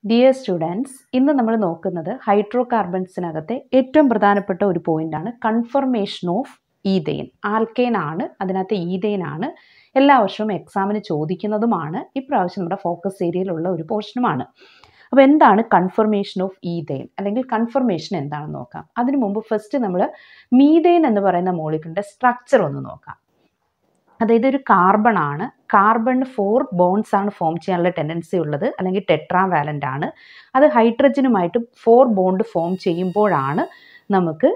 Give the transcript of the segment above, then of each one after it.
dear students ഇന്ന് നമ്മൾ നോക്കുന്നത് ഹൈഡ്രോ കാർബൺസിനകത്തെ ഏറ്റവും പ്രധാനപ്പെട്ട ഒരു പോയിന്റാണ് കൺഫർമേഷൻ ഓഫ് ഈതെയിൻ ആൽക്കെയിൻ ആണ് അതിനകത്ത് ഈതെയിൻ ആണ് എല്ലാ വർഷവും എക്സാമിന് ചോദിക്കുന്നതുമാണ് ഇപ്രാവശ്യം നമ്മുടെ ഫോക്കസ് ഏരിയയിലുള്ള ഒരു പോർഷനുമാണ് അപ്പോൾ എന്താണ് കൺഫർമേഷൻ ഓഫ് ഈതെയിൻ അല്ലെങ്കിൽ കൺഫർമേഷൻ എന്താണെന്ന് നോക്കാം അതിനു മുമ്പ് ഫസ്റ്റ് നമ്മൾ മീതെയിൻ എന്ന് പറയുന്ന മോളിക്യൂളിൻ്റെ സ്ട്രക്ചർ ഒന്ന് നോക്കാം അതായത് ഒരു കാർബൺ ആണ് കാർബൺ ഫോർ ബോൺസ് ആണ് ഫോം ചെയ്യാനുള്ള ടെൻഡൻസി ഉള്ളത് അല്ലെങ്കിൽ ടെട്രാ വാലൻ്റ് ആണ് അത് ഹൈഡ്രജനുമായിട്ട് ഫോർ ബോണ്ട് ഫോം ചെയ്യുമ്പോഴാണ് നമുക്ക്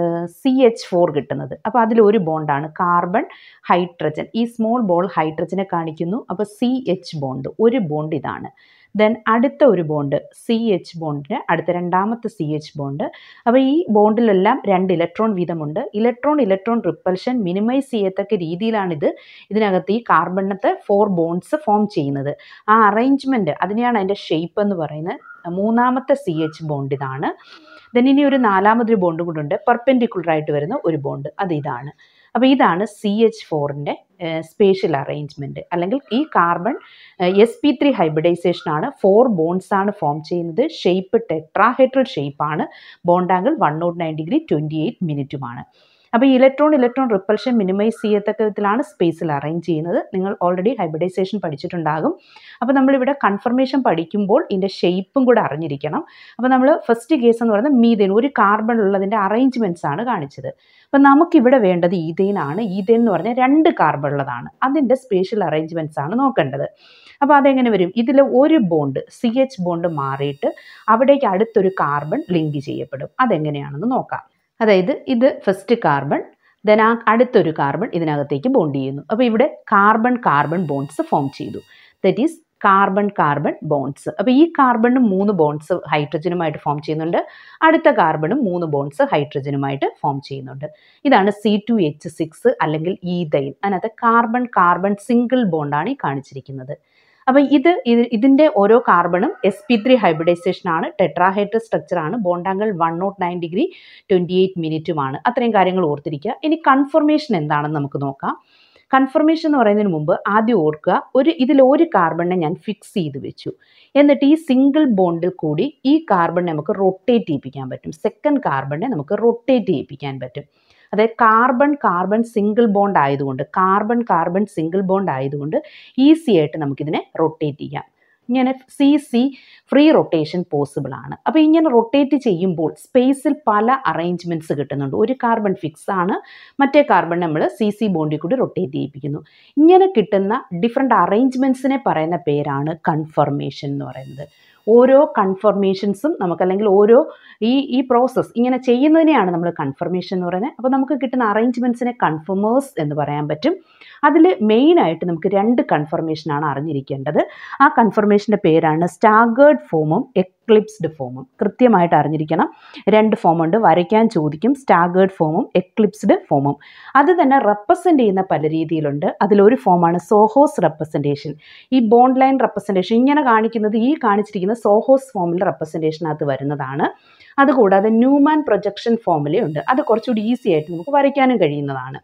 സി എച്ച് ഫോർ കിട്ടുന്നത് അപ്പോൾ അതിലൊരു ബോണ്ടാണ് കാർബൺ ഹൈഡ്രജൻ ഈ സ്മോൾ ബോൾ ഹൈഡ്രജനെ കാണിക്കുന്നു അപ്പോൾ സി എച്ച് ബോണ്ട് ഒരു ബോണ്ട് ഇതാണ് ദെൻ അടുത്ത ഒരു ബോണ്ട് സി എച്ച് ബോണ്ടിന് അടുത്ത രണ്ടാമത്തെ സി എച്ച് ബോണ്ട് അപ്പോൾ ഈ ബോണ്ടിലെല്ലാം രണ്ട് ഇലക്ട്രോൺ വീതമുണ്ട് ഇലക്ട്രോൺ ഇലക്ട്രോൺ റിപ്പൽഷൻ മിനിമൈസ് ചെയ്യത്തക്ക രീതിയിലാണിത് ഇതിനകത്ത് ഈ കാർബണിനത്തെ ഫോർ ബോൺസ് ഫോം ചെയ്യുന്നത് ആ അറേഞ്ച്മെൻറ്റ് അതിനെയാണ് അതിൻ്റെ ഷേപ്പ് എന്ന് പറയുന്നത് മൂന്നാമത്തെ സി എച്ച് ബോണ്ട് ഇതാണ് ദെൻ ഇനി ഒരു നാലാമതൊരു ബോണ്ട് കൂടെ ഉണ്ട് പെർപെൻഡിക്കുലർ ആയിട്ട് വരുന്ന ഒരു ബോണ്ട് അത് ഇതാണ് അപ്പോൾ ഇതാണ് സി എച്ച് ഫോറിൻ്റെ സ്പേഷ്യൽ അറേഞ്ച്മെൻറ്റ് അല്ലെങ്കിൽ ഈ കാർബൺ എസ് പി ത്രീ ഹൈബ്രിഡൈസേഷനാണ് ഫോർ ബോൺസ് ആണ് ഫോം ചെയ്യുന്നത് ഷേപ്പ് ടെട്രാഹെഡ്രൽ ഷേപ്പാണ് bond angle one naught nine degree twenty eight മിനിറ്റുമാണ് അപ്പോൾ ഈ ഇലക്ട്രോൺ ഇലക്ട്രോൺ റിപ്പൽഷൻ മിനിമൈസ് ചെയ്യത്തക്ക വിധത്തിലാണ് സ്പേസിൽ അറേഞ്ച് ചെയ്യുന്നത് നിങ്ങൾ ഓൾറെഡി ഹൈബ്രിഡൈസേഷൻ പഠിച്ചിട്ടുണ്ടാകും അപ്പോൾ നമ്മളിവിടെ കൺഫർമേഷൻ പഠിക്കുമ്പോൾ ഇതിൻ്റെ ഷേപ്പും കൂടെ അറിഞ്ഞിരിക്കണം അപ്പോൾ നമ്മൾ ഫസ്റ്റ് കേസ് എന്ന് പറയുന്നത് മീതേൻ ഒരു കാർബൺ ഉള്ളതിൻ്റെ അറേഞ്ച്മെൻറ്റ്സ് ആണ് കാണിച്ചത് അപ്പോൾ നമുക്കിവിടെ വേണ്ടത് ഈതേൻ ആണ് ഈതേൻ എന്ന് പറഞ്ഞാൽ രണ്ട് കാർബൺ ഉള്ളതാണ് അതിൻ്റെ സ്പേഷ്യൽ അറേഞ്ച്മെൻറ്റ്സ് ആണ് നോക്കേണ്ടത് അപ്പോൾ അതെങ്ങനെ വരും ഇതിൽ ഒരു ബോണ്ട് സി എച്ച് ബോണ്ട് മാറിയിട്ട് അവിടേക്ക് അടുത്തൊരു കാർബൺ ലിങ്ക് ചെയ്യപ്പെടും അതെങ്ങനെയാണെന്ന് നോക്കാം അതായത് ഇത് ഫസ്റ്റ് കാർബൺ ദെൻ ആ അടുത്തൊരു കാർബൺ ഇതിനകത്തേക്ക് ബോണ്ട് ചെയ്യുന്നു അപ്പോൾ ഇവിടെ കാർബൺ കാർബൺ ബോൺസ് ഫോം ചെയ്തു that is carbon carbon bonds അപ്പോൾ ഈ കാർബണിന് മൂന്ന് ബോൺസ് ഹൈഡ്രജനുമായിട്ട് ഫോം ചെയ്യുന്നുണ്ട് അടുത്ത കാർബണും മൂന്ന് ബോൺസ് ഹൈഡ്രജനുമായിട്ട് ഫോം ചെയ്യുന്നുണ്ട് ഇതാണ് സി ടു എച്ച് സിക്സ് അല്ലെങ്കിൽ ഈതൈൻ അതിനകത്ത് കാർബൺ കാർബൺ സിംഗിൾ ബോണ്ടാണ് ഈ കാണിച്ചിരിക്കുന്നത് അപ്പോൾ ഇത് ഇതിൻ്റെ ഓരോ കാർബണും എസ് പി ത്രീ ഹൈബ്രിഡൈസേഷൻ ആണ് ടെട്രാഹൈഡ്രൽ സ്ട്രക്ചർ ആണ് bond angle one naught nine degree twenty eight മിനിറ്റുമാണ് അത്രയും കാര്യങ്ങൾ ഓർത്തിരിക്കുക ഇനി കൺഫർമേഷൻ എന്താണെന്ന് നമുക്ക് നോക്കാം കൺഫർമേഷൻ എന്ന് പറയുന്നതിന് മുമ്പ് ആദ്യം ഓർക്കുക ഒരു ഇതിൽ ഒരു കാർബണിനെ ഞാൻ ഫിക്സ് ചെയ്ത് വെച്ചു എന്നിട്ട് ഈ സിംഗിൾ ബോണ്ടിൽ കൂടി ഈ കാർബൺ നമുക്ക് റൊട്ടേറ്റ് ചെയ്യിപ്പിക്കാൻ പറ്റും സെക്കൻഡ് കാർബണിനെ നമുക്ക് റൊട്ടേറ്റ് ചെയ്യിപ്പിക്കാൻ പറ്റും അതായത് കാർബൺ കാർബൺ സിംഗിൾ ബോണ്ട് ആയതുകൊണ്ട് കാർബൺ കാർബൺ സിംഗിൾ ബോണ്ട് ആയതുകൊണ്ട് ഈസി ആയിട്ട് നമുക്കിതിനെ റൊട്ടേറ്റ് ചെയ്യാം ഇങ്ങനെ C C free rotation possible ആണ് അപ്പോൾ ഇങ്ങനെ റൊട്ടേറ്റ് ചെയ്യുമ്പോൾ സ്പേസിൽ പല അറേഞ്ച്മെൻറ്റ്സ് കിട്ടുന്നുണ്ട് ഒരു കാർബൺ ഫിക്സ് ആണ് മറ്റേ കാർബൺ നമ്മൾ സി സി ബോണ്ടിൽ കൂടി റൊട്ടേറ്റ് ചെയ്യിപ്പിക്കുന്നു ഇങ്ങനെ കിട്ടുന്ന ഡിഫറെൻ്റ് അറേഞ്ച്മെൻറ്റ്സിനെ പറയുന്ന പേരാണ് കൺഫർമേഷൻ എന്ന് പറയുന്നത് ഓരോ കൺഫർമേഷൻസും നമുക്ക് അല്ലെങ്കിൽ ഓരോ ഈ ഈ പ്രോസസ്സ് ഇങ്ങനെ ചെയ്യുന്നതിനെയാണ് നമ്മൾ കൺഫർമേഷൻ എന്ന് പറയുന്നത് അപ്പോൾ നമുക്ക് കിട്ടുന്ന അറേഞ്ച്മെൻറ്റ്സിനെ കൺഫർമേഴ്സ് എന്ന് പറയാൻ പറ്റും അതിൽ മെയിനായിട്ട് നമുക്ക് രണ്ട് കൺഫർമേഷനാണ് അറിഞ്ഞിരിക്കേണ്ടത് ആ കൺഫർമേഷൻ്റെ പേരാണ് സ്റ്റാഗേർഡ് ഫോമും എക്ലിപ്സ്ഡ് ഫോമും കൃത്യമായിട്ട് അറിഞ്ഞിരിക്കണം രണ്ട് ഫോമുണ്ട് വരയ്ക്കാൻ ചോദിക്കും സ്റ്റാഗേർഡ് ഫോമും എക്ലിപ്സ്ഡ് ഫോമും അത് തന്നെ റെപ്രസെൻ്റ് ചെയ്യുന്ന പല രീതിയിലുണ്ട് അതിലൊരു ഫോമാണ് സോഹോസ് റെപ്രസെൻറ്റേഷൻ ഈ ബോണ്ട് ലൈൻ റെപ്രസെൻറ്റേഷൻ ഇങ്ങനെ കാണിക്കുന്നത് ഈ കാണിച്ചിരിക്കുന്ന സോഹോസ് ഫോമിൽ റെപ്രസെൻറ്റേഷനകത്ത് വരുന്നതാണ് അതുകൂടാതെ ന്യൂമാൻ പ്രൊജക്ഷൻ ഫോമിലുണ്ട് അത് കുറച്ചുകൂടി ഈസി ആയിട്ട് നമുക്ക് വരയ്ക്കാനും കഴിയുന്നതാണ്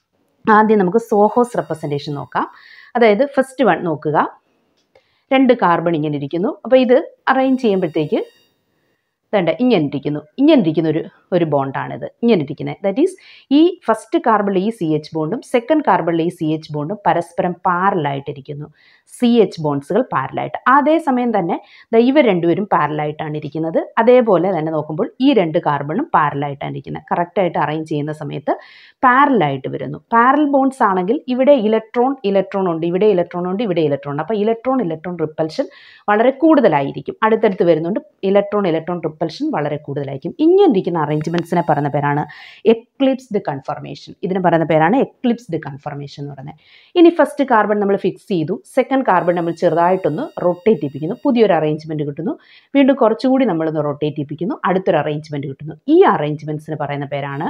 ആദ്യം നമുക്ക് സോഹോസ് റെപ്രസെൻറ്റേഷൻ നോക്കാം അതായത് ഫസ്റ്റ് വൺ നോക്കുക രണ്ട് കാർബൺ ഇങ്ങനെ ഇരിക്കുന്നു അപ്പോൾ ഇത് അറേഞ്ച് ചെയ്യുമ്പോഴത്തേക്ക് വേണ്ട ഇങ്ങനെ ഇരിക്കുന്നു ഇങ്ങനെ ഇരിക്കുന്ന ഒരു ഒരു ബോണ്ടാണിത് ഇങ്ങനെ ഇരിക്കുന്നത് ദാറ്റ് ഈസ് ഈ ഫസ്റ്റ് കാർബണിൽ ഈ സി എച്ച് ബോണ്ടും സെക്കൻഡ് കാർബണിൽ ഈ സി എച്ച് ബോണ്ടും പരസ്പരം പാരലായിട്ടിരിക്കുന്നു സി എച്ച് ബോൺസുകൾ പാരലായിട്ട് അതേസമയം തന്നെ ഇവർ രണ്ടുപേരും പാരലായിട്ടാണ് ഇരിക്കുന്നത് അതേപോലെ തന്നെ നോക്കുമ്പോൾ ഈ രണ്ട് കാർബണും പാരലായിട്ടാണ് ഇരിക്കുന്നത് കറക്റ്റായിട്ട് അറേഞ്ച് ചെയ്യുന്ന സമയത്ത് പാരലായിട്ട് വരുന്നു പാരൽ ബോൺസ് ആണെങ്കിൽ ഇവിടെ ഇലക്ട്രോൺ ഇലക്ട്രോൺ ഉണ്ട് ഇവിടെ ഇലക്ട്രോൺ ഉണ്ട് ഇവിടെ ഇലക്ട്രോൺ ഉണ്ട് അപ്പോൾ ഇലക്ട്രോൺ ഇലക്ട്രോൺ റിപ്പൽഷൻ വളരെ കൂടുതലായിരിക്കും അടുത്തടുത്ത് വരുന്നുണ്ട് ഇലക്ട്രോൺ ഇലക്ട്രോൺ റിപ്പൽഷൻ വളരെ കൂടുതലായിരിക്കും ഇങ്ങനെ ഇരിക്കുന്ന അറേഞ്ച്മെൻറ്റ്സിനെ പറയുന്ന പേരാണ് എക്ലിപ്സ്ഡ് കൺഫർമേഷൻ ഇതിന് പറയുന്ന പേരാണ് എക്ലിപ്സ്ഡ് കൺഫർമേഷൻ എന്ന് പറയുന്നത് ഇനി ഫസ്റ്റ് കാർബൺ നമ്മൾ ഫിക്സ് ചെയ്തു സെക്കൻഡ് കാർബൺ നമ്മൾ ചെറുതായിട്ടൊന്ന് റൊട്ടേറ്റ് ചെയ്യിപ്പിക്കുന്നു പുതിയൊരു അറേഞ്ച്മെൻറ്റ് കിട്ടുന്നു വീണ്ടും കുറച്ചുകൂടി നമ്മളൊന്ന് റൊട്ടേറ്റ് ചെയ്യിപ്പിക്കുന്നു അടുത്തൊരു അറേഞ്ച്മെൻറ്റ് കിട്ടുന്നു ഈ അറേഞ്ച്മെൻറ്റ്സിന് പറയുന്ന പേരാണ്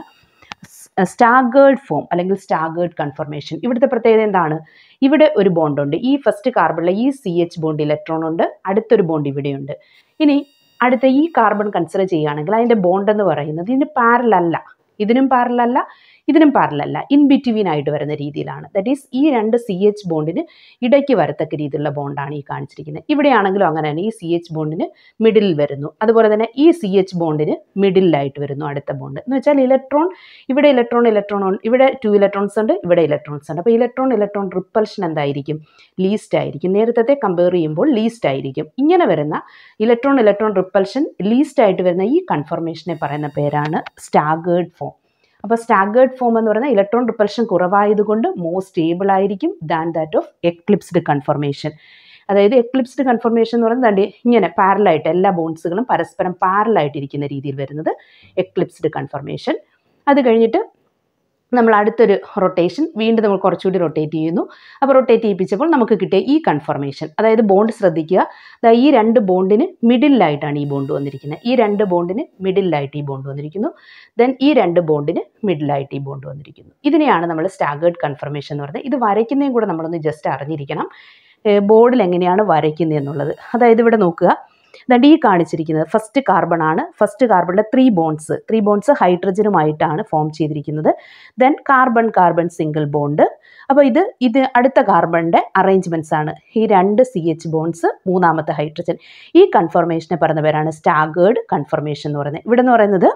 സ്റ്റാഗേർഡ് ഫോം അല്ലെങ്കിൽ സ്റ്റാഗേർഡ് കൺഫർമേഷൻ ഇവിടുത്തെ പ്രത്യേകത എന്താണ് ഇവിടെ ഒരു ബോണ്ടുണ്ട് ഈ ഫസ്റ്റ് കാർബണിലെ ഈ സി എച്ച് ബോണ്ട് ഇലക്ട്രോൺ ഉണ്ട് അടുത്തൊരു ബോണ്ട് ഇവിടെയുണ്ട് ഇനി അടുത്ത ഈ കാർബൺ കൺസിഡർ ചെയ്യുകയാണെങ്കിൽ അതിൻ്റെ ബോണ്ട് എന്ന് പറയുന്നത് ഇതിന് പാരലല്ല ഇതിനും പാരലല്ല ഇതിനും പാരലല്ല ഇൻ ബിറ്റ്വീൻ ആയിട്ട് വരുന്ന രീതിയിലാണ് ദറ്റ് ഈസ് ഈ രണ്ട് സി എച്ച് ബോണ്ടിന് ഇടയ്ക്ക് വരത്തക്ക രീതിയിലുള്ള ബോണ്ടാണ് ഈ കാണിച്ചിരിക്കുന്നത് ഇവിടെയാണെങ്കിലും അങ്ങനെ തന്നെ ഈ സി എച്ച് ബോണ്ടിന് മിഡിലിൽ വരുന്നു അതുപോലെ തന്നെ ഈ സി എച്ച് ബോണ്ടിന് മിഡിലായിട്ട് വരുന്നു അടുത്ത ബോണ്ട് എന്ന് വെച്ചാൽ ഇലക്ട്രോൺ ഇവിടെ ഇലക്ട്രോൺ ഇലക്ട്രോൺ ഇവിടെ ടു ഇലക്ട്രോൺസ് ഉണ്ട് ഇവിടെ ഇലക്ട്രോൺസ് ഉണ്ട് അപ്പോൾ ഇലക്ട്രോൺ ഇലക്ട്രോൺ റിപ്പൽഷൻ എന്തായിരിക്കും ലീസ്റ്റ് ആയിരിക്കും നേരത്തെ കമ്പയർ ചെയ്യുമ്പോൾ ലീസ്റ്റ് ആയിരിക്കും ഇങ്ങനെ വരുന്ന ഇലക്ട്രോൺ ഇലക്ട്രോൺ റിപ്പൽഷൻ ലീസ്റ്റ് ആയിട്ട് വരുന്ന ഈ കൺഫർമേഷനെ പറയുന്ന പേരാണ് സ്റ്റാഗേർഡ് ഫോം അപ്പോൾ സ്റ്റാഗേർഡ് ഫോം എന്ന് പറയുന്നത് ഇലക്ട്രോൺ റിപ്പൽഷൻ കുറവായതുകൊണ്ട് മോർ സ്റ്റേബിൾ ആയിരിക്കും than that of eclipsed conformation അതായത് എക്ലിപ്സ്ഡ് കൺഫർമേഷൻ എന്ന് പറയുന്നത് ദാണ്ട് ഇങ്ങനെ പാരലായിട്ട് എല്ലാ ബോൺസുകളും പരസ്പരം പാരലായിട്ട് ഇരിക്കുന്ന രീതിയിൽ വരുന്നത് എക്ലിപ്സ്ഡ് കൺഫർമേഷൻ അത് കഴിഞ്ഞിട്ട് നമ്മൾ അടുത്തൊരു റൊട്ടേഷൻ വീണ്ടും നമ്മൾ കുറച്ചുകൂടി റൊട്ടേറ്റ് ചെയ്യുന്നു അപ്പോൾ റൊട്ടേറ്റ് ചെയ്യിപ്പിച്ചപ്പോൾ നമുക്ക് കിട്ടിയ ഈ കൺഫർമേഷൻ അതായത് ബോണ്ട് ശ്രദ്ധിക്കുക ദാ ഈ രണ്ട് ബോണ്ടിന് മിഡിലായിട്ടാണ് ഈ ബോണ്ട് വന്നിരിക്കുന്നത് ഈ രണ്ട് ബോണ്ടിന് മിഡിലായിട്ട് ഈ ബോണ്ട് വന്നിരിക്കുന്നു ദെൻ ഈ രണ്ട് ബോണ്ടിന് മിഡിലായിട്ട് ഈ ബോണ്ട് വന്നിരിക്കുന്നു ഇതിനെയാണ് നമ്മൾ സ്റ്റാഗേർഡ് കൺഫർമേഷൻ എന്ന് പറയുന്നത് ഇത് വരയ്ക്കുന്നതും കൂടെ നമ്മളൊന്ന് ജസ്റ്റ് അറിഞ്ഞിരിക്കണം ബോർഡിൽ എങ്ങനെയാണ് വരയ്ക്കുന്നത് എന്നുള്ളത് അതായത് ഇവിടെ നോക്കുക ദണ്ട് ഈ കാണിച്ചിരിക്കുന്നത് ഫസ്റ്റ് കാർബൺ ആണ് ഫസ്റ്റ് കാർബണിലെ ത്രീ ബോൺസ് ത്രീ ബോൺസ് ഹൈഡ്രജനുമായിട്ടാണ് ഫോം ചെയ്തിരിക്കുന്നത് then carbon carbon single bond അപ്പോൾ ഇത് ഇത് അടുത്ത കാർബണിൻ്റെ അറേഞ്ച്മെൻറ്റ്സ് ആണ് ഈ രണ്ട് സി എച്ച് ബോൺസ് മൂന്നാമത്തെ ഹൈഡ്രജൻ ഈ കൺഫർമേഷനെ പറയുന്ന പേരാണ് സ്റ്റാഗേർഡ് കൺഫർമേഷൻ എന്ന് പറയുന്നത് ഇവിടെ എന്ന് പറയുന്നത്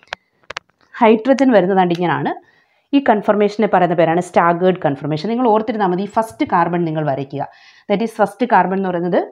ഹൈഡ്രജൻ വരുന്നതാണ്ട് ഇങ്ങനെയാണ് ഈ കൺഫർമേഷനെ പറയുന്ന പേരാണ് സ്റ്റാഗേർഡ് കൺഫർമേഷൻ നിങ്ങൾ ഓർത്തിരുന്നാൽ മതി ഫസ്റ്റ് കാർബൺ നിങ്ങൾ വരയ്ക്കുക ദാറ്റ് ഈസ് ഫസ്റ്റ് കാർബൺ എന്ന് പറയുന്നത്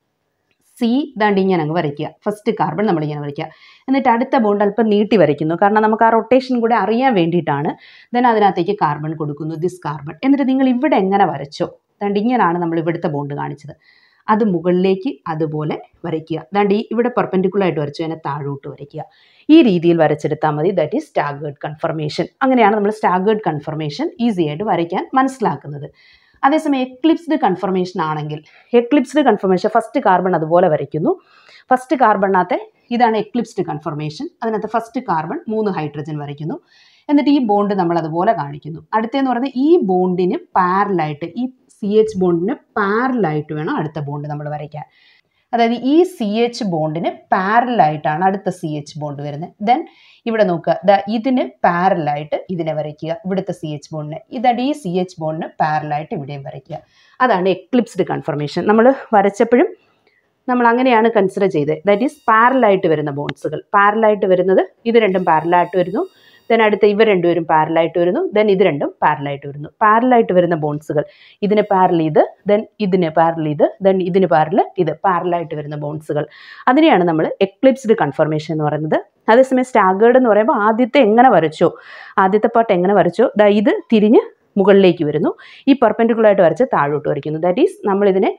സി ദാണ്ട് ഇങ്ങനെ അങ്ങ് വരയ്ക്കുക ഫസ്റ്റ് കാർബൺ നമ്മൾ ഇങ്ങനെ വരയ്ക്കുക എന്നിട്ട് അടുത്ത ബോണ്ട് അല്പം നീട്ടി വരയ്ക്കുന്നു കാരണം നമുക്ക് ആ റൊട്ടേഷൻ കൂടെ അറിയാൻ വേണ്ടിയിട്ടാണ് ദെൻ അതിനകത്തേക്ക് കാർബൺ കൊടുക്കുന്നു ദിസ് കാർബൺ എന്നിട്ട് നിങ്ങൾ ഇവിടെ എങ്ങനെ വരച്ചോ ദാണ്ട് ഇങ്ങനെയാണ് നമ്മൾ ഇവിടുത്തെ ബോണ്ട് കാണിച്ചത് അത് മുകളിലേക്ക് അതുപോലെ വരയ്ക്കുക ദാണ്ട് ഈ ഇവിടെ പെർപെൻഡിക്കുലർ ആയിട്ട് വരച്ചു അതിനെ താഴോട്ട് വരയ്ക്കുക ഈ രീതിയിൽ വരച്ചെടുത്താൽ മതി ദാറ്റ് ഈസ് സ്റ്റാഗേർഡ് കൺഫർമേഷൻ അങ്ങനെയാണ് നമ്മൾ സ്റ്റാഗേർഡ് കൺഫർമേഷൻ ഈസി ആയിട്ട് വരയ്ക്കാൻ മനസ്സിലാക്കുന്നത് അതേസമയം എക്ലിപ്സ്ഡ് കൺഫർമേഷൻ ആണെങ്കിൽ എക്ലിപ്സ്ഡ് കൺഫർമേഷൻ ഫസ്റ്റ് കാർബൺ അതുപോലെ വരയ്ക്കുന്നു ഫസ്റ്റ് കാർബണിനകത്തെ ഇതാണ് എക്ലിപ്സ്ഡ് കൺഫർമേഷൻ അതിനകത്ത് ഫസ്റ്റ് കാർബൺ മൂന്ന് ഹൈഡ്രജൻ വരയ്ക്കുന്നു എന്നിട്ട് ഈ ബോണ്ട് നമ്മൾ അതുപോലെ കാണിക്കുന്നു അടുത്തെന്ന് പറയുന്നത് ഈ ബോണ്ടിന് പാരലായിട്ട് ഈ സി എച്ച് ബോണ്ടിന് പാരലായിട്ട് വേണം അടുത്ത ബോണ്ട് നമ്മൾ വരയ്ക്കാൻ അതായത് ഈ സി എച്ച് ബോണ്ടിന് പാരലായിട്ടാണ് അടുത്ത സി എച്ച് ബോണ്ട് വരുന്നത് ദെൻ ഇവിടെ നോക്കുക ദാ ഇതിന് പാരലായിട്ട് ഇതിനെ വരയ്ക്കുക ഇവിടുത്തെ സി എച്ച് ബോണ്ടിന് ഇതാണ് ഈ സി എച്ച് ബോണ്ടിന് പാരലായിട്ട് ഇവിടെയും വരയ്ക്കുക അതാണ് എക്ലിപ്സ്ഡ് കൺഫർമേഷൻ നമ്മൾ വരച്ചപ്പോഴും നമ്മൾ അങ്ങനെയാണ് കൺസിഡർ ചെയ്തത് ദാറ്റ് ഈസ് പാരലായിട്ട് വരുന്ന ബോൺസുകൾ പാരലായിട്ട് വരുന്നത് ഇത് രണ്ടും പാരലായിട്ട് വരുന്നു ദെൻ അടുത്ത ഇവ രണ്ടുപേരും പാരലായിട്ട് വരുന്നു ദെൻ ഇത് രണ്ടും പാരലായിട്ട് വരുന്നു പാരലായിട്ട് വരുന്ന ബോൺസുകൾ ഇതിന് പാരൽ ഇത് ദെൻ ഇതിന് പാരൽ ഇത് ദെൻ ഇതിന് പാരൽ ഇത് പാരലായിട്ട് വരുന്ന ബോൺസുകൾ അതിനെയാണ് നമ്മൾ എക്ലിപ്സ്ഡ് കൺഫർമേഷൻ എന്ന് പറയുന്നത് അതേസമയം സ്റ്റാഗേർഡ് എന്ന് പറയുമ്പോൾ ആദ്യത്തെ എങ്ങനെ വരച്ചോ ആദ്യത്തെ പാർട്ട് എങ്ങനെ വരച്ചോ ദാ ഇത് തിരിഞ്ഞ് മുകളിലേക്ക് വരുന്നു ഈ പെർപെൻഡിക്കുലറായിട്ട് വരച്ച് താഴോട്ട് വരയ്ക്കുന്നു ദാറ്റ് ഈസ് നമ്മളിതിനെ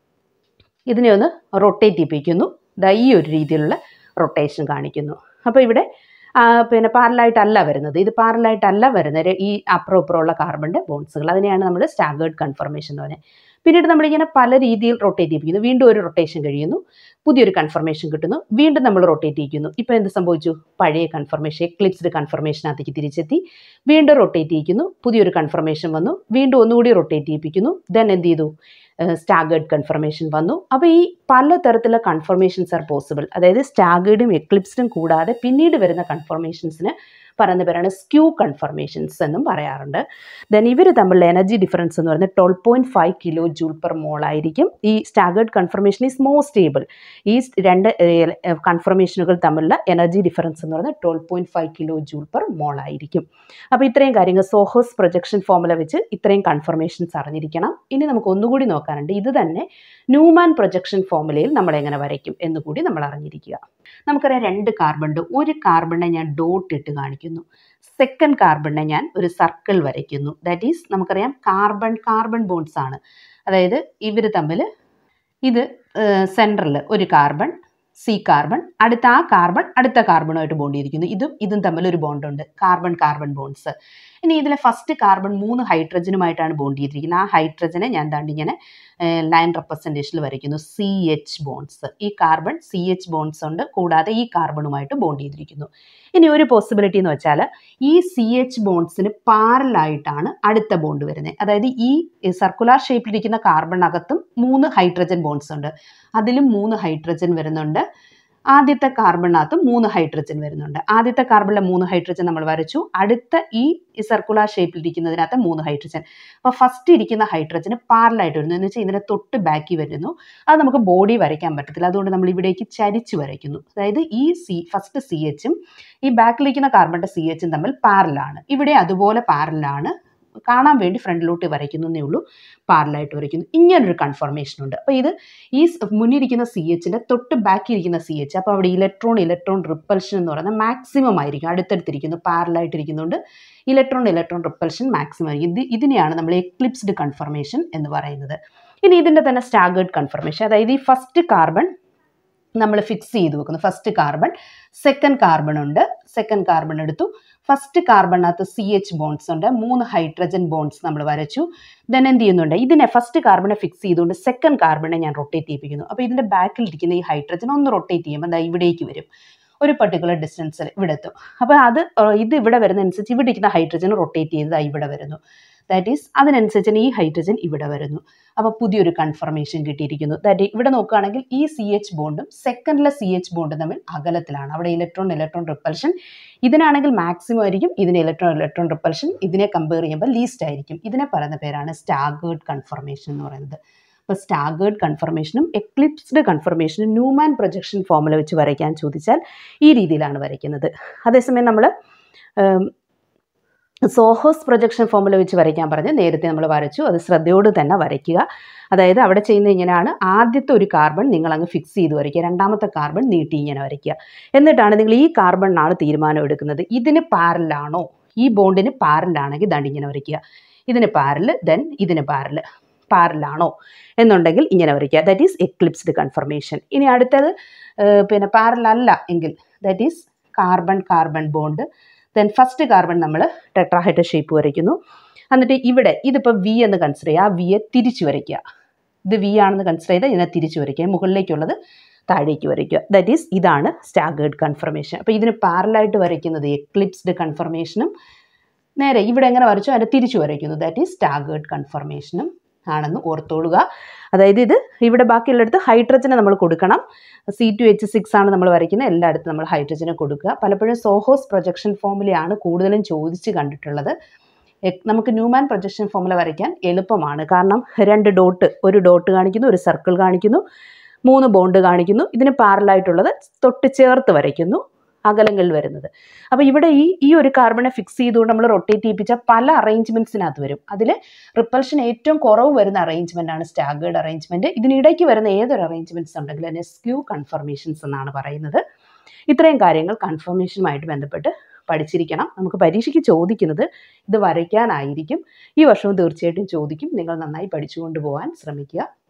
ഇതിനെ ഒന്ന് റൊട്ടേറ്റ് ചെയ്യിപ്പിക്കുന്നു ദാ ഈ ഒരു രീതിയിലുള്ള റൊട്ടേഷൻ കാണിക്കുന്നു അപ്പോൾ ഇവിടെ ആ, പിന്നെ പാരലായിട്ടല്ല വരുന്നത് ഇത് പാരലായിട്ടല്ല വരുന്നത് ഈ അപ്പുറം ഇപ്പുറമുള്ള കാർബണിൻ്റെ ബോൺസുകൾ അതിനെയാണ് നമ്മൾ സ്റ്റാഗേർഡ് കൺഫർമേഷൻ എന്ന് പറയുന്നത് പിന്നീട് നമ്മളിങ്ങനെ പല രീതിയിൽ റൊട്ടേറ്റ് ചെയ്യിപ്പിക്കുന്നു വീണ്ടും ഒരു റൊട്ടേഷൻ കഴിയുന്നു പുതിയൊരു കൺഫർമേഷൻ കിട്ടുന്നു വീണ്ടും നമ്മൾ റൊട്ടേറ്റ് ചെയ്യിക്കുന്നു ഇപ്പോൾ എന്ത് സംഭവിച്ചു പഴയ കൺഫർമേഷൻ എക്ലിപ്സ്ഡ് കൺഫർമേഷനകത്തേക്ക് തിരിച്ചെത്തി വീണ്ടും റൊട്ടേറ്റ് ചെയ്യിക്കുന്നു പുതിയൊരു കൺഫർമേഷൻ വന്നു വീണ്ടും ഒന്നുകൂടി റൊട്ടേറ്റ് ചെയ്യിപ്പിക്കുന്നു ദെൻ എന്ത് ചെയ്തു സ്റ്റാഗേർഡ് കൺഫർമേഷൻ വന്നു അപ്പോൾ ഈ പലതരത്തിലുള്ള കൺഫർമേഷൻസ് ആർ പോസിബിൾ അതായത് സ്റ്റാഗേർഡും എക്ലിപ്സ്ഡും കൂടാതെ പിന്നീട് വരുന്ന കൺഫർമേഷൻസിന് പറയുന്ന പേരാണ് സ്ക്യൂ കൺഫർമേഷൻസ് എന്നും പറയാറുണ്ട് ദെൻ ഇവർ തമ്മിലുള്ള എനർജി ഡിഫറൻസ് എന്ന് പറയുന്നത് twelve point five kilo joule per mole ആയിരിക്കും ഈ staggered conformation is more stable ഈ രണ്ട് കൺഫർമേഷനുകൾ തമ്മിലുള്ള എനർജി ഡിഫറൻസ് എന്ന് പറയുന്നത് twelve point five kilo joule per mole ആയിരിക്കും അപ്പോൾ ഇത്രയും കാര്യങ്ങൾ സോഹോസ് പ്രൊജക്ഷൻ ഫോമുല വെച്ച് ഇത്രയും കൺഫർമേഷൻസ് അറിഞ്ഞിരിക്കണം ഇനി നമുക്ക് ഒന്നുകൂടി നോക്കാനുണ്ട് ഇത് തന്നെ ന്യൂമാൻ പ്രൊജക്ഷൻ ഫോമുലയിൽ നമ്മൾ എങ്ങനെ വരയ്ക്കും എന്ന് കൂടി നമ്മൾ അറിഞ്ഞിരിക്കുക നമുക്കറിയാം രണ്ട് കാർബൺ ഒരു കാർബണിനെ ഞാൻ ഡോട്ട് ഇട്ട് കാണിക്കുന്നു സെക്കൻഡ് കാർബണിനെ ഞാൻ ഒരു സർക്കിൾ വരയ്ക്കുന്നു ദാറ്റ് ഈസ് നമുക്കറിയാം കാർബൺ കാർബൺ ബോൺസ് ആണ് അതായത് ഇവർ തമ്മിൽ ഇത് സെൻറ്ററിൽ ഒരു കാർബൺ സി കാർബൺ അടുത്ത ആ കാർബൺ അടുത്ത കാർബണുമായിട്ട് ബോണ്ട് ചെയ്തിരിക്കുന്നു ഇതും ഇതും തമ്മിൽ ഒരു ബോണ്ടുണ്ട് കാർബൺ കാർബൺ ബോൺസ് ഇനി ഇതിലെ ഫസ്റ്റ് കാർബൺ മൂന്ന് ഹൈഡ്രജനുമായിട്ടാണ് ബോണ്ട് ചെയ്തിരിക്കുന്നത് ആ ഹൈഡ്രജനെ ഞാൻ ദാണ്ട് ഇങ്ങനെ ലൈൻ റെപ്രസെൻറ്റേഷനിൽ വരയ്ക്കുന്നു സി എച്ച് ബോൺസ് ഈ കാർബൺ സി എച്ച് ബോൺസ് ഉണ്ട് കൂടാതെ ഈ കാർബണുമായിട്ട് ബോണ്ട് ചെയ്തിരിക്കുന്നു ഇനി ഒരു പോസിബിലിറ്റി എന്ന് വെച്ചാൽ ഈ സി എച്ച് ബോൺസിന് പാരലായിട്ടാണ് അടുത്ത ബോണ്ട് വരുന്നത് അതായത് ഈ സർക്കുലാർ ഷേപ്പിലിരിക്കുന്ന കാർബണിനകത്തും മൂന്ന് ഹൈഡ്രജൻ ബോൺസ് ഉണ്ട് അതിലും മൂന്ന് ഹൈഡ്രജൻ വരുന്നുണ്ട് ആദ്യത്തെ കാർബണിനകത്ത് മൂന്ന് ഹൈഡ്രജൻ വരുന്നുണ്ട് ആദ്യത്തെ കാർബണിലെ മൂന്ന് ഹൈഡ്രജൻ നമ്മൾ വരച്ചു അടുത്ത ഈ സർക്കുലർ ഷേപ്പിൽ ഇരിക്കുന്നതിനകത്ത് മൂന്ന് ഹൈഡ്രജൻ അപ്പോൾ ഫസ്റ്റ് ഇരിക്കുന്ന ഹൈഡ്രജന് പാരലായിട്ട് വരുന്നു എന്ന് വെച്ചാൽ ഇതിനെ തൊട്ട് ബാക്കി വരുന്നു അത് നമുക്ക് ബോഡി വരയ്ക്കാൻ പറ്റത്തില്ല അതുകൊണ്ട് നമ്മൾ ഇവിടേക്ക് ചരിച്ച് വരയ്ക്കുന്നു അതായത് ഈ സി ഫസ്റ്റ് സി എച്ചും ഈ ബാക്കിലിരിക്കുന്ന കാർബണിൻ്റെ സി എച്ചും തമ്മിൽ പാരലാണ് ഇവിടെ അതുപോലെ പാരലാണ് കാണാൻ വേണ്ടി ഫ്രണ്ടിലോട്ട് വരയ്ക്കുന്നേ ഉള്ളൂ പാരലായിട്ട് വരയ്ക്കുന്നു ഇങ്ങനൊരു കൺഫർമേഷൻ ഉണ്ട് അപ്പോൾ ഇത് ഈ സ് മുന്നിരിക്കുന്ന സി എച്ചിൻ്റെ തൊട്ട് ബാക്കി ഇരിക്കുന്ന സി എച്ച് അപ്പോൾ അവിടെ ഇലക്ട്രോൺ ഇലക്ട്രോൺ റിപ്പൽഷൻ എന്ന് പറയുന്നത് മാക്സിമം ആയിരിക്കും അടുത്തടുത്തിരിക്കുന്നു പാരലായിട്ടിരിക്കുന്നുണ്ട് ഇലക്ട്രോൺ ഇലക്ട്രോൺ റിപ്പൽഷൻ മാക്സിമം ആയിരിക്കും ഇത് ഇതിനെയാണ് നമ്മൾ എക്ലിപ്സ്ഡ് കൺഫർമേഷൻ എന്ന് പറയുന്നത് ഇനി ഇതിൻ്റെ തന്നെ സ്റ്റാഗേർഡ് കൺഫർമേഷൻ അതായത് ഈ ഫസ്റ്റ് കാർബൺ നമ്മൾ ഫിക്സ് ചെയ്ത് വെക്കുന്നു ഫസ്റ്റ് കാർബൺ സെക്കൻഡ് കാർബൺ ഉണ്ട് സെക്കൻഡ് കാർബൺ എടുത്തു ഫസ്റ്റ് കാർബണിനകത്ത് സി എച്ച് ബോൺസ് ഉണ്ട് മൂന്ന് ഹൈഡ്രജൻ ബോൺസ് നമ്മൾ വരച്ചു ദെൻ എന്ത് ചെയ്യുന്നുണ്ട് ഇതിനെ ഫസ്റ്റ് കാർബണെ ഫിക്സ് ചെയ്തുകൊണ്ട് സെക്കൻഡ് കാർബണെ ഞാൻ റൊട്ടേറ്റ് ചെയ്യിപ്പിക്കുന്നു അപ്പോൾ ഇതിൻ്റെ ബാക്കിൽ ഇരിക്കുന്ന ഈ ഹൈഡ്രജൻ ഒന്ന് റൊട്ടേറ്റ് ചെയ്യുമ്പോൾ ദാ ഇവിടേക്ക് വരും ഒരു പർട്ടിക്കുലർ ഡിസ്റ്റൻസിൽ ഇവിടെ എത്തും അപ്പോൾ അത് ഏർ, ഇത് ഇവിടെ വരുന്നതനുസരിച്ച് ഇവിടെ ഇരിക്കുന്ന ഹൈഡ്രജൻ റൊട്ടേറ്റ് ചെയ്ത് ദാ ഇവിടെ വരുന്നു ദാറ്റ് ഈസ് അതിനനുസരിച്ച് ഈ ഹൈഡ്രജൻ ഇവിടെ വരുന്നു അപ്പോൾ പുതിയൊരു കൺഫർമേഷൻ കിട്ടിയിരിക്കുന്നു ദാറ്റ് ഇവിടെ നോക്കുകയാണെങ്കിൽ ഈ സി എച്ച് ബോണ്ടും സെക്കൻഡിലെ സി എച്ച് ബോണ്ടും തമ്മിൽ അകലത്തിലാണ് അവിടെ ഇലക്ട്രോൺ ഇലക്ട്രോൺ റിപ്പൽഷൻ ഇതിനാണെങ്കിൽ മാക്സിമം ആയിരിക്കും ഇതിന് ഇലക്ട്രോൺ ഇലക്ട്രോൺ റിപ്പൽഷൻ ഇതിനെ കമ്പയർ ചെയ്യുമ്പോൾ ലീസ്റ്റ് ആയിരിക്കും ഇതിനെ പറയുന്ന പേരാണ് സ്റ്റാഗേർഡ് കൺഫർമേഷൻ എന്ന് പറയുന്നത് അപ്പോൾ സ്റ്റാഗേർഡ് കൺഫർമേഷനും എക്ലിപ്സ്ഡ് കൺഫർമേഷനും ന്യൂമാൻ പ്രൊജക്ഷൻ ഫോമുല വെച്ച് വരയ്ക്കാൻ ചോദിച്ചാൽ ഈ രീതിയിലാണ് വരയ്ക്കുന്നത് അതേസമയം നമ്മൾ സോഹോസ് പ്രൊജക്ഷൻ ഫോമുല വെച്ച് വരയ്ക്കാൻ പറഞ്ഞ് നേരത്തെ നമ്മൾ വരച്ചു അത് ശ്രദ്ധയോട് തന്നെ വരയ്ക്കുക അതായത് അവിടെ ചെയ്യുന്ന ഇങ്ങനെയാണ് ആദ്യത്തെ ഒരു കാർബൺ നിങ്ങൾ അങ്ങ് ഫിക്സ് ചെയ്ത് വരയ്ക്കുക രണ്ടാമത്തെ കാർബൺ നീട്ടി ഇങ്ങനെ വരയ്ക്കുക എന്നിട്ടാണ് നിങ്ങൾ ഈ കാർബണിനാണ് തീരുമാനം എടുക്കുന്നത് ഇതിന് പാരലാണോ ഈ ബോണ്ടിന് പാരലാണെങ്കിൽ ദണ്ട് ഇങ്ങനെ വരയ്ക്കുക ഇതിന് പാരൽ ദെൻ ഇതിന് പാരൽ പാരലാണോ എന്നുണ്ടെങ്കിൽ ഇങ്ങനെ വരയ്ക്കുക ദാറ്റ് ഈസ് എക്ലിപ്സ്ഡ് കൺഫർമേഷൻ ഇനി അടുത്തത് ഏർ, പിന്നെ പാരലല്ല എങ്കിൽ that is carbon carbon bond then first carbon നമ്മൾ ടെട്രാഹൈഡ്ര ഷേപ്പ് വരയ്ക്കുന്നു എന്നിട്ട് ഇവിടെ ഇതിപ്പോൾ വി എന്ന് കൺസിഡർ ചെയ്യുക ആ വിയെ തിരിച്ചു വരയ്ക്കുക ഇത് വി ആണെന്ന് കൺസിഡർ ചെയ്താൽ ഇതിനെ തിരിച്ചു വരയ്ക്കുക മുകളിലേക്കുള്ളത് താഴേക്ക് വരയ്ക്കുക ദാറ്റ് ഈസ് ഇതാണ് സ്റ്റാഗേർഡ് കൺഫർമേഷൻ അപ്പോൾ ഇതിന് പാരലായിട്ട് വരയ്ക്കുന്നത് എക്ലിപ്സ്ഡ് കൺഫർമേഷനും നേരെ ഇവിടെ എങ്ങനെ വരച്ചോ അതിനെ തിരിച്ചു വരയ്ക്കുന്നു ദാറ്റ് ഈസ് സ്റ്റാഗേർഡ് കൺഫർമേഷനും ആണെന്ന് ഓർത്തോളുക അതായത് ഇത് ഇവിടെ ബാക്കിയുള്ളിടത്ത് ഹൈഡ്രജനെ നമ്മൾ കൊടുക്കണം സി ടു എച്ച് സിക്സ് ആണ് നമ്മൾ വരയ്ക്കുന്നത് എല്ലായിടത്തും നമ്മൾ ഹൈഡ്രജനെ കൊടുക്കുക പലപ്പോഴും സോഹോസ് പ്രൊജക്ഷൻ ഫോമുലയാണ് കൂടുതലും ചോദിച്ച് കണ്ടിട്ടുള്ളത് എ- നമുക്ക് ന്യൂമാൻ പ്രൊജക്ഷൻ ഫോമുല വരയ്ക്കാൻ എളുപ്പമാണ് കാരണം രണ്ട് ഡോട്ട് ഒരു ഡോട്ട് കാണിക്കുന്നു ഒരു സർക്കിൾ കാണിക്കുന്നു മൂന്ന് ബോണ്ട് കാണിക്കുന്നു ഇതിന് പാരലായിട്ടുള്ളത് തൊട്ട് ചേർത്ത് വരയ്ക്കുന്നു അകലങ്ങൾ വരുന്നത് അപ്പോൾ ഇവിടെ ഈ ഈ ഒരു കാർബണെ ഫിക്സ് ചെയ്തുകൊണ്ട് നമ്മൾ റൊട്ടേറ്റ് ചെയ്യിപ്പിച്ച പല അറേഞ്ച്മെൻറ്റ്സിനകത്ത് വരും അതിൽ റിപ്പൽഷൻ ഏറ്റവും കുറവ് വരുന്ന അറേഞ്ച്മെൻ്റ് ആണ് സ്റ്റാഗേർഡ് അറേഞ്ച്മെൻറ്റ് ഇതിനിടയ്ക്ക് വരുന്ന ഏതൊരു അറേഞ്ച്മെൻറ്റ്സ് ഉണ്ടെങ്കിലും അതിനെ സ്ക്യൂ കൺഫർമേഷൻസ് എന്നാണ് പറയുന്നത് ഇത്രയും കാര്യങ്ങൾ കൺഫർമേഷനുമായിട്ട് ബന്ധപ്പെട്ട് പഠിച്ചിരിക്കണം നമുക്ക് പരീക്ഷയ്ക്ക് ചോദിക്കുന്നത് ഇത് വരയ്ക്കാനായിരിക്കും ഈ വർഷവും തീർച്ചയായിട്ടും ചോദിക്കും നിങ്ങൾ നന്നായി പഠിച്ചുകൊണ്ട് പോകാൻ ശ്രമിക്കുക